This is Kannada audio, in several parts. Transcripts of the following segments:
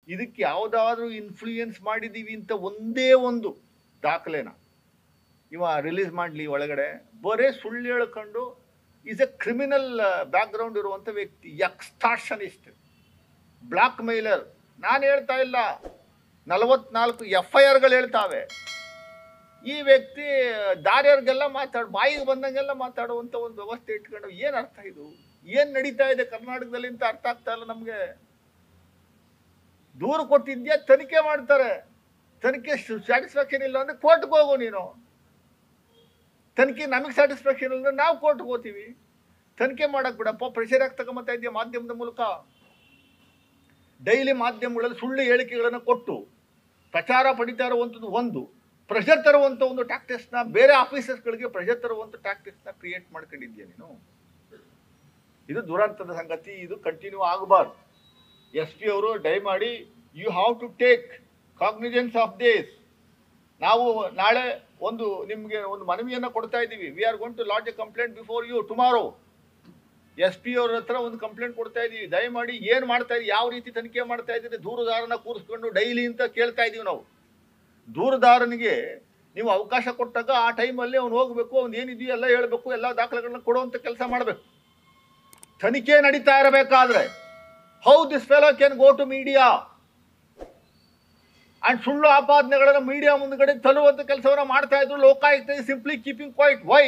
ಇದಕ್ಕೆ ಯಾವುದಾದ್ರೂ ಇನ್ಫ್ಲೂಯೆನ್ಸ್ ಮಾಡಿದ್ದೀವಿ ಅಂತ ಒಂದೇ ಒಂದು ದಾಖಲೆನ ಇವ ರಿಲೀಸ್ ಮಾಡಲಿ ಒಳಗಡೆ ಬರೇ ಸುಳ್ಳು ಹೇಳ್ಕೊಂಡು ಈಸ್ ಎ ಕ್ರಿಮಿನಲ್ ಬ್ಯಾಕ್ಗ್ರೌಂಡ್ ಇರುವಂಥ ವ್ಯಕ್ತಿ ಎಕ್ಸ್ಟಾರ್ಷನಿಸ್ಟ್ ಬ್ಲಾಕ್ ಮೈಲರ್ ನಾನು ಹೇಳ್ತಾ ಇಲ್ಲ ನಲವತ್ನಾಲ್ಕು ಎಫ್ ಐ ಆರ್ಗಳು ಹೇಳ್ತಾವೆ ಈ ವ್ಯಕ್ತಿ ದಾರಿಯವ್ರಿಗೆಲ್ಲ ಮಾತಾಡ್ ಬಾಯಿಗೆ ಬಂದಂಗೆಲ್ಲ ಮಾತಾಡುವಂಥ ಒಂದು ವ್ಯವಸ್ಥೆ ಇಟ್ಕೊಂಡು ಏನು ಅರ್ಥ ಇದು ಏನು ನಡೀತಾ ಇದೆ ಕರ್ನಾಟಕದಲ್ಲಿ ಅಂತ ಅರ್ಥ ಆಗ್ತಾ ಇಲ್ಲ ನಮಗೆ ದೂರು ಕೊಟ್ಟಿದ್ಯಾ ತನಿಖೆ ಮಾಡ್ತಾರೆ ತನಿಖೆ ಸ್ಯಾಟಿಸ್ಫ್ಯಾಕ್ಷನ್ ಇಲ್ಲ ಅಂದ್ರೆ ಕೋರ್ಟ್ಗೆ ಹೋಗು ನೀನು ತನಿಖೆ ನಮಗೆ ಸ್ಯಾಟಿಸ್ಫ್ಯಾಕ್ಷನ್ ಇಲ್ಲ ನಾವು ಕೋರ್ಟ್ಗೆ ಹೋಗ್ತೀವಿ ತನಿಖೆ ಮಾಡಕ್ ಬಿಡಪ್ಪ ಪ್ರೆಷರ್ ಆಗಿ ತಗೊಂಬತ್ತಾ ಇದೆಯಾ ಮಾಧ್ಯಮದ ಮೂಲಕ ಡೈಲಿ ಮಾಧ್ಯಮಗಳಲ್ಲಿ ಸುಳ್ಳು ಹೇಳಿಕೆಗಳನ್ನು ಕೊಟ್ಟು ಪ್ರಚಾರ ಪಡಿತಾ ಇರುವಂಥದ್ದು ಒಂದು ಪ್ರೆಷರ್ ತರುವಂಥ ಒಂದು ಟ್ಯಾಕ್ಟಿಕ್ಸ್ನ ಬೇರೆ ಆಫೀಸರ್ಸ್ಗಳಿಗೆ ಪ್ರೆಷರ್ ತರುವಂಥ ಟ್ಯಾಕ್ಟಿಕ್ಸ್ನ ಕ್ರಿಯೇಟ್ ಮಾಡ್ಕೊಂಡಿದ್ಯಾ ನೀನು ಇದು ದುರಂತದ ಸಂಗತಿ ಇದು ಕಂಟಿನ್ಯೂ ಆಗಬಾರ್ದು ಎಸ್ ಪಿ ಅವರು ದಯಮಾಡಿ you have to take cognizance of this ನಾವು ನಾಳೆ ಒಂದು ನಿಮಗೆ ಒಂದು ಮನವಿಯನ್ನು ಕೊಡ್ತಾ ಇದ್ದೀವಿ we are going to lodge a complaint before you tomorrow S P ಅವ್ರ ಹತ್ರ ಒಂದು ಕಂಪ್ಲೇಂಟ್ ಕೊಡ್ತಾ ಇದ್ದೀವಿ ದಯಮಾಡಿ ಏನು ಮಾಡ್ತಾ ಇದ್ದೀವಿ ಯಾವ ರೀತಿ ತನಿಖೆ ಮಾಡ್ತಾ ಇದ್ದೀರಿ ದೂರುದಾರನ ಕೂರಿಸ್ಕೊಂಡು ಡೈಲಿ ಅಂತ ಕೇಳ್ತಾ ಇದ್ದೀವಿ ನಾವು ದೂರುದಾರನಿಗೆ ನೀವು ಅವಕಾಶ ಕೊಟ್ಟಾಗ ಆ ಟೈಮಲ್ಲಿ ಅವ್ನು ಹೋಗಬೇಕು ಅವ್ನು ಏನಿದೆಯೋ ಎಲ್ಲ ಹೇಳಬೇಕು ಎಲ್ಲ ದಾಖಲೆಗಳನ್ನ ಕೊಡುವಂಥ ಕೆಲಸ ಮಾಡಬೇಕು ತನಿಖೆ ನಡೀತಾ ಇರಬೇಕಾದ್ರೆ how this fellow can go to media and ಸುಳ್ಳು ಆಪಾದನೆಗಳನ್ನು ಮೀಡಿಯಾ ಮುಂದ್ಗಡೆ ತರುವಂತ ಕೆಲಸವನ್ನ ಮಾಡ್ತಾ ಇದ್ರು Lokayukta simply keeping quiet why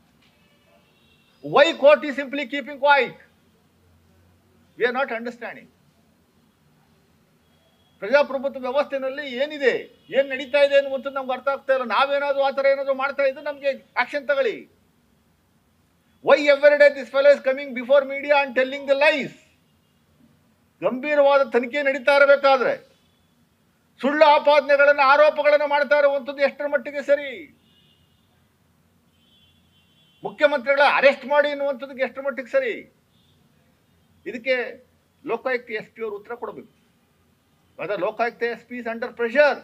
why court ಈ simply keeping quiet we are not understanding ಪ್ರಜಾಪ್ರಭುತ್ವ ವ್ಯವಸ್ಥೆನಲ್ಲಿ ಏನಿದೆ ಏನ್ ನಡೀತಾ ಇದೆ ಅನ್ನುವಂಥದ್ದು ನಮ್ಗೆ ಅರ್ಥ ಆಗ್ತಾ ಇಲ್ಲ ನಾವೇನಾದ್ರೂ ಆ ಥರ ಏನಾದ್ರು ಮಾಡ್ತಾ ಇದ್ರೆ ನಮಗೆ ಆಕ್ಷನ್ ತಗೊಳ್ಳಿ why every day this fellow is coming before media and telling the lies ಗಂಭೀರವಾದ ತನಿಖೆ ನಡೀತಾ ಇರಬೇಕಾದ್ರೆ ಸುಳ್ಳು ಆಪಾದನೆಗಳನ್ನು ಆರೋಪಗಳನ್ನು ಮಾಡ್ತಾ ಇರುವಂಥದ್ದು ಎಷ್ಟರ ಮಟ್ಟಿಗೆ ಸರಿ ಮುಖ್ಯಮಂತ್ರಿಗಳ ಅರೆಸ್ಟ್ ಮಾಡಿ ಎನ್ನುವಂಥದ್ದಕ್ಕೆ ಎಷ್ಟರ ಮಟ್ಟಿಗೆ ಸರಿ ಇದಕ್ಕೆ ಲೋಕಾಯುಕ್ತ ಎಸ್ ಪಿ ಅವರು ಉತ್ತರ ಕೊಡಬೇಕು whether Lokayukta S P is under pressure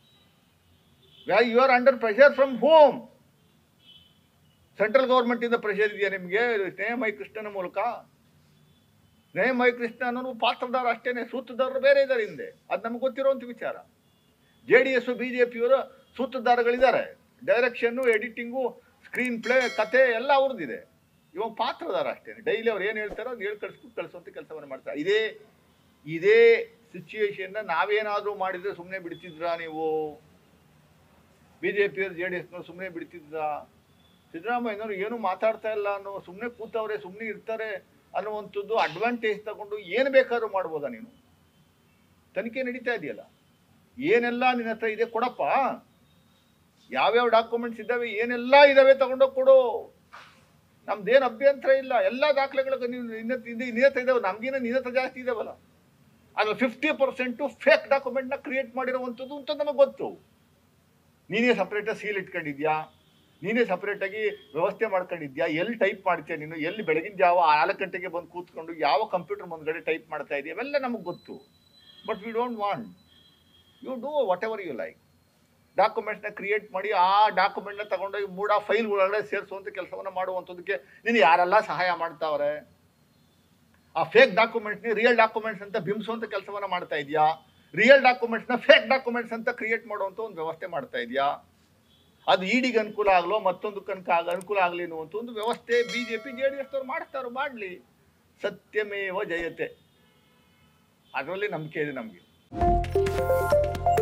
you are under pressure from home central government ಇಂದ ಪ್ರೆಷರ್ ಇದೆಯಾ ನಿಮಗೆ ನೇಮ ಮೈ ಕೃಷ್ಣನ ಮೂಲಕ ನೇಮ ಮೈ ಕೃಷ್ಣ ಅನ್ನೋನು ಪಾತ್ರದಾರ ಅಷ್ಟೇನೆ ಸೂತ್ರದಾರರು ಬೇರೆ ಇದ್ದಾರೆ ಹಿಂದೆ ಅದು ನಮ್ಗೆ ಗೊತ್ತಿರುವಂಥ ವಿಚಾರ J D S B J ಪಿಯವರು ಸೂತ್ರಧಾರಗಳಿದ್ದಾರೆ ಡೈರೆಕ್ಷನ್ನು ಎಡಿಟಿಂಗು ಸ್ಕ್ರೀನ್ ಪ್ಲೇ ಕತೆ ಎಲ್ಲ ಅವ್ರದ್ದಿದೆ ಇವಾಗ ಪಾತ್ರದಾರ ಅಷ್ಟೇ ಡೈಲಿ ಅವ್ರು ಏನು ಹೇಳ್ತಾರೋ ಅದು ಹೇಳಿ ಕಳಿಸ್ಬಿಟ್ಟು ಕಳಿಸುವಂಥ ಕೆಲಸವನ್ನು ಮಾಡ್ತಾರೆ ಇದೇ ಇದೇ ಸಿಚುವೇಶನ್ನ ನಾವೇನಾದರೂ ಮಾಡಿದರೆ ಸುಮ್ಮನೆ ಬಿಡ್ತಿದ್ರಾ ನೀವು ಬಿ ಜೆ ಪಿಯವ್ರು ಜೆ ಡಿ ಎಸ್ನವ್ರು ಸುಮ್ಮನೆ ಬಿಡ್ತಿದ್ರಾ ಸಿದ್ದರಾಮಯ್ಯನವರು ಏನು ಮಾತಾಡ್ತಾ ಇಲ್ಲ ಅನ್ನೋ ಸುಮ್ಮನೆ ಕೂತವ್ರೆ ಸುಮ್ಮನೆ ಇರ್ತಾರೆ ಅನ್ನುವಂಥದ್ದು ಅಡ್ವಾಂಟೇಜ್ ತಗೊಂಡು ಏನು ಬೇಕಾದ್ರೂ ಮಾಡ್ಬೋದಾ ನೀನು ತನಿಖೆ ನಡೀತಾ ಇದೆಯಲ್ಲ ಏನೆಲ್ಲ ನಿನ್ನ ಹತ್ರ ಇದೆ ಕೊಡಪ್ಪ ಯಾವ್ಯಾವ ಡಾಕ್ಯುಮೆಂಟ್ಸ್ ಇದ್ದಾವೆ ಏನೆಲ್ಲ ಇದಾವೆ ತಗೊಂಡೋಗಿ ಕೊಡು ನಮ್ದೇನು ಅಭ್ಯಂತರ ಇಲ್ಲ ಎಲ್ಲ ದಾಖಲೆಗಳು ನೀವು ನಿನ್ನ ನಿನ್ನ ಹತ್ರ ಇದಾವೆ ನಮ್ಗೇನ ನಿನ್ನ ಹತ್ರ ಜಾಸ್ತಿ ಇದಾವಲ್ಲ ಅದ್ರ ಫಿಫ್ಟಿ ಪರ್ಸೆಂಟು ಫೇಕ್ ಡಾಕ್ಯುಮೆಂಟ್ನ ಕ್ರಿಯೇಟ್ ಮಾಡಿರುವಂಥದ್ದು ಅಂತ ನಮಗೆ ಗೊತ್ತು ನೀನೇ ಸಪ್ರೇಟಾಗಿ ಸೀಲ್ ಇಟ್ಕೊಂಡಿದ್ಯಾ ನೀನೇ ಸಪ್ರೇಟಾಗಿ ವ್ಯವಸ್ಥೆ ಮಾಡ್ಕೊಂಡಿದ್ಯಾ ಎಲ್ಲಿ ಟೈಪ್ ಮಾಡ್ತೀಯ ನೀನು ಎಲ್ಲಿ ಬೆಳಗಿನ ಜಾವ ನಾಲ್ಕು ಗಂಟೆಗೆ ಬಂದು ಕೂತ್ಕೊಂಡು ಯಾವ ಕಂಪ್ಯೂಟರ್ ಮುಂದ್ಗಡೆ ಟೈಪ್ ಮಾಡ್ತಾ ಇದೆಯಾ ಅವೆಲ್ಲ ನಮಗೆ ಗೊತ್ತು but we don't want you do whatever you like ಡಾಕ್ಯುಮೆಂಟ್ನ ಕ್ರಿಯೇಟ್ ಮಾಡಿ ಆ ಡಾಕ್ಯುಮೆಂಟ್ನ ತಗೊಂಡೋಗಿ ಮೂಡ ಫೈಲ್ ಒಳಗಡೆ ಸೇರಿಸುವಂಥ ಕೆಲಸವನ್ನು ಮಾಡುವಂಥದ್ದಕ್ಕೆ ನೀನು ಯಾರೆಲ್ಲ ಸಹಾಯ ಮಾಡ್ತಾವ್ರೆ ಆ ಫೇಕ್ ಡಾಕ್ಯುಮೆಂಟ್ನಿ ರಿಯಲ್ ಡಾಕ್ಯುಮೆಂಟ್ಸ್ ಅಂತ ಬಿಂಬಿಸುವಂಥ ಕೆಲಸವನ್ನು ಮಾಡ್ತಾ ಇದೆಯಾ ರಿಯಲ್ ಡಾಕ್ಯುಮೆಂಟ್ಸ್ನ ಫೇಕ್ ಡಾಕ್ಯುಮೆಂಟ್ಸ್ ಅಂತ ಕ್ರಿಯೇಟ್ ಮಾಡುವಂಥ ಒಂದು ವ್ಯವಸ್ಥೆ ಮಾಡ್ತಾ ಇದೆಯಾ ಅದು ಇಡಿಗೆ ಅನುಕೂಲ ಆಗಲೋ ಮತ್ತೊಂದು ಕನಕ ಆಗ ಅನುಕೂಲ ಆಗಲಿ ಅನ್ನುವಂಥ ಒಂದು ವ್ಯವಸ್ಥೆ B J P J D ಎಸ್ನವ್ರು ಮಾಡ್ತಾರೋ ಮಾಡಲಿ ಸತ್ಯಮೇವ ಜಯತೆ ಅದರಲ್ಲಿ ನಂಬಿಕೆ ಇದೆ ನಮಗೆ